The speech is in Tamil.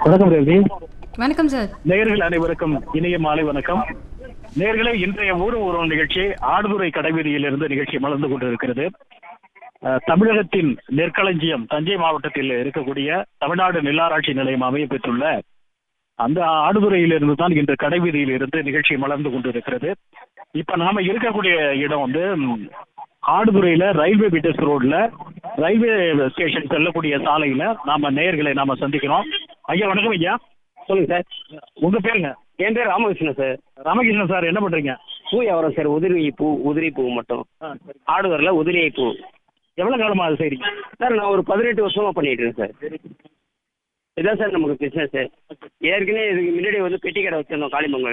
வணக்கம் ரவி வணக்கம் சார் நேயர்கள் அனைவருக்கும் இனிய மாலை வணக்கம் நேயர்களே இன்றைய ஊர் ஊர்வலம் நிகழ்ச்சி ஆடுதுறை கடைவீதியில் இருந்து நிகழ்ச்சி மலர்ந்து கொண்டிருக்கிறது அஹ், தமிழகத்தின் நெற்களஞ்சியம் தஞ்சை மாவட்டத்தில் இருக்கக்கூடிய தமிழ்நாடு நெல்லாராய்ச்சி நிலையம் அமைய பெற்றுள்ள அந்த ஆடுதுறையிலிருந்து தான் இன்று கடைவீதியில் இருந்து நிகழ்ச்சி மலர்ந்து கொண்டிருக்கிறது இப்ப நாம இருக்கக்கூடிய இடம் வந்து ம், ஆடுதுறையில ரயில்வே பிட்டஸ் ரோட்ல ரயில்வே ஸ்டேஷன் செல்லக்கூடிய சாலையில நாம நேயர்களை நாம சந்திக்கிறோம் ஐயா வணக்கம் ஐயா சொல்லுங்க சார் உங்க பேருங்க என் பேர் ராமகிருஷ்ணன் சார் ராமகிருஷ்ணன் சார் என்ன பண்றீங்க பூ வியாபாரம் சார் உதிரி பூ உதிரி பூ மட்டும் ஆடுவரில் உதிரியை பூ எவ்வளவு காலமா அது செய்றீங்க சார் நான் ஒரு பதினெட்டு வருஷமா பண்ணிட்டு இருக்கேன் சார் இதான் சார் நமக்கு பிஸ்னஸ் ஏற்கனவே இதுக்கு முன்னாடி வந்து பெட்டி கடை வச்சிருந்தோம் காளிமங்கலம்